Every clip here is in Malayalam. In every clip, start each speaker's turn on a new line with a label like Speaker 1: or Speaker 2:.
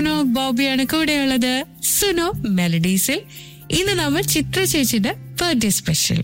Speaker 1: സുനോ ബോബിയാണ് കൂടെയുള്ളത് സുനോ മെലഡീസിൽ ഇന്ന് നമ്മൾ ചിത്ര ചേച്ചിയുടെ ബർത്ത്ഡേ സ്പെഷ്യൽ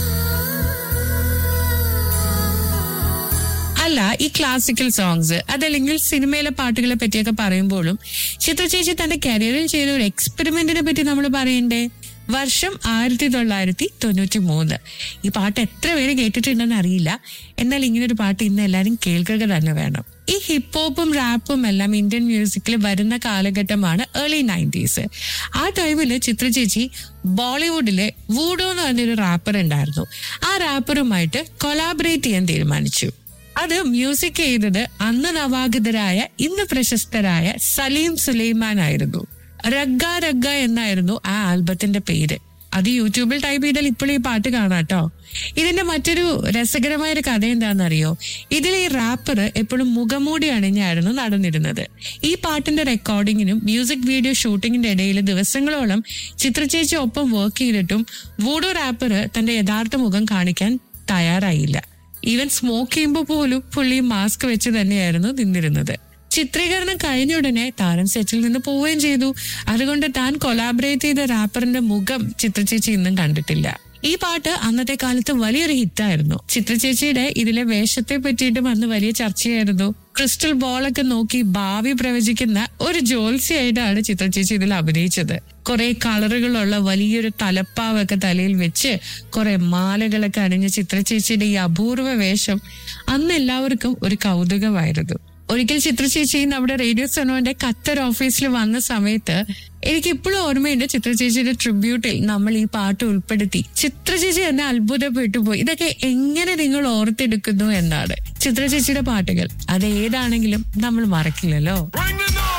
Speaker 1: അല്ല ഈ ക്ലാസിക്കൽ സോങ്സ് അതല്ലെങ്കിൽ സിനിമയിലെ പാട്ടുകളെ പറ്റിയൊക്കെ പറയുമ്പോഴും ചിത്ര ചേച്ചി തന്റെ കരിയറിൽ ചെയ്ത ഒരു എക്സ്പെരിമെന്റിനെ പറ്റി നമ്മൾ പറയണ്ടേ വർഷം ആയിരത്തി തൊള്ളായിരത്തി തൊണ്ണൂറ്റി മൂന്ന് ഈ പാട്ട് എത്ര പേര് കേട്ടിട്ടുണ്ടെന്ന് അറിയില്ല എന്നാൽ ഇങ്ങനെ ഒരു പാട്ട് ഇന്ന് എല്ലാവരും കേൾക്കുക തന്നെ വേണം ഈ ഹിപ്പ് ഹോപ്പും റാപ്പും എല്ലാം ഇന്ത്യൻ മ്യൂസിക്കിൽ വരുന്ന കാലഘട്ടമാണ് ഏർലി നയൻറ്റീസ് ആ ടൈമിൽ ചിത്ര ചേച്ചി ബോളിവുഡിലെ വൂഡോ എന്ന് പറഞ്ഞൊരു റാപ്പർ ഉണ്ടായിരുന്നു ആ റാപ്പറുമായിട്ട് കൊലാബറേറ്റ് ചെയ്യാൻ തീരുമാനിച്ചു അത് മ്യൂസിക് ചെയ്തത് അന്ന് നവാഗതരായ ഇന്ന് പ്രശസ്തരായ സലീം സുലൈമാൻ ആയിരുന്നു റഗ്ഗ റഗ്ഗ എന്നായിരുന്നു ആ ആൽബത്തിന്റെ പേര് അത് യൂട്യൂബിൽ ടൈപ്പ് ചെയ്താൽ ഇപ്പോൾ ഈ പാട്ട് കാണാട്ടോ ഇതിന്റെ മറ്റൊരു രസകരമായ ഒരു കഥ എന്താണെന്നറിയോ ഇതിൽ ഈ റാപ്പർ എപ്പോഴും മുഖമൂടി അണിഞ്ഞായിരുന്നു നടന്നിരുന്നത് ഈ പാട്ടിന്റെ റെക്കോർഡിങ്ങിനും മ്യൂസിക് വീഡിയോ ഷൂട്ടിങ്ങിന്റെ ഇടയിൽ ദിവസങ്ങളോളം ചിത്രചേച്ചി ഒപ്പം വർക്ക് ചെയ്തിട്ടും വൂഡോ റാപ്പർ തന്റെ യഥാർത്ഥ മുഖം കാണിക്കാൻ തയ്യാറായില്ല ഈവൻ സ്മോക്ക് ചെയ്യുമ്പോൾ പോലും പുള്ളി മാസ്ക് വെച്ച് തന്നെയായിരുന്നു നിന്നിരുന്നത് ചിത്രീകരണം കഴിഞ്ഞ ഉടനെ താരം സെറ്റിൽ നിന്ന് പോവുകയും ചെയ്തു അതുകൊണ്ട് താൻ കൊലാബറേറ്റ് ചെയ്ത റാപ്പറിന്റെ മുഖം ചിത്രചേച്ചി ഇന്നും കണ്ടിട്ടില്ല ഈ പാട്ട് അന്നത്തെ കാലത്ത് വലിയൊരു ഹിറ്റായിരുന്നു ചിത്രചേച്ചിയുടെ ഇതിലെ വേഷത്തെ പറ്റിയിട്ടും അന്ന് വലിയ ചർച്ചയായിരുന്നു ക്രിസ്റ്റൽ ബോളൊക്കെ നോക്കി ഭാവി പ്രവചിക്കുന്ന ഒരു ജോത്സ്യായിട്ടാണ് ചിത്രചേച്ചി ഇതിൽ അഭിനയിച്ചത് കുറെ കളറുകളുള്ള വലിയൊരു തലപ്പാവൊക്കെ തലയിൽ വെച്ച് കുറെ മാലകളൊക്കെ അണിഞ്ഞ ചിത്രചേച്ചിയുടെ ഈ അപൂർവ വേഷം അന്ന് എല്ലാവർക്കും ഒരു കൗതുകമായിരുന്നു ഒരിക്കൽ ചിത്രചേച്ചി നമ്മുടെ റേഡിയോ സൊനോന്റെ ഖത്തർ ഓഫീസിൽ വന്ന സമയത്ത് എനിക്ക് ഇപ്പോഴും ഓർമ്മയുണ്ട് ചിത്രചേച്ചിയുടെ ട്രിബ്യൂട്ടിൽ നമ്മൾ ഈ പാട്ട് ഉൾപ്പെടുത്തി ചിത്രചേച്ചി എന്നെ അത്ഭുതപ്പെട്ടു പോയി ഇതൊക്കെ എങ്ങനെ നിങ്ങൾ ഓർത്തെടുക്കുന്നു എന്നാണ് ചിത്രചേച്ചിയുടെ പാട്ടുകൾ അത് ഏതാണെങ്കിലും നമ്മൾ മറക്കില്ലല്ലോ
Speaker 2: Bring the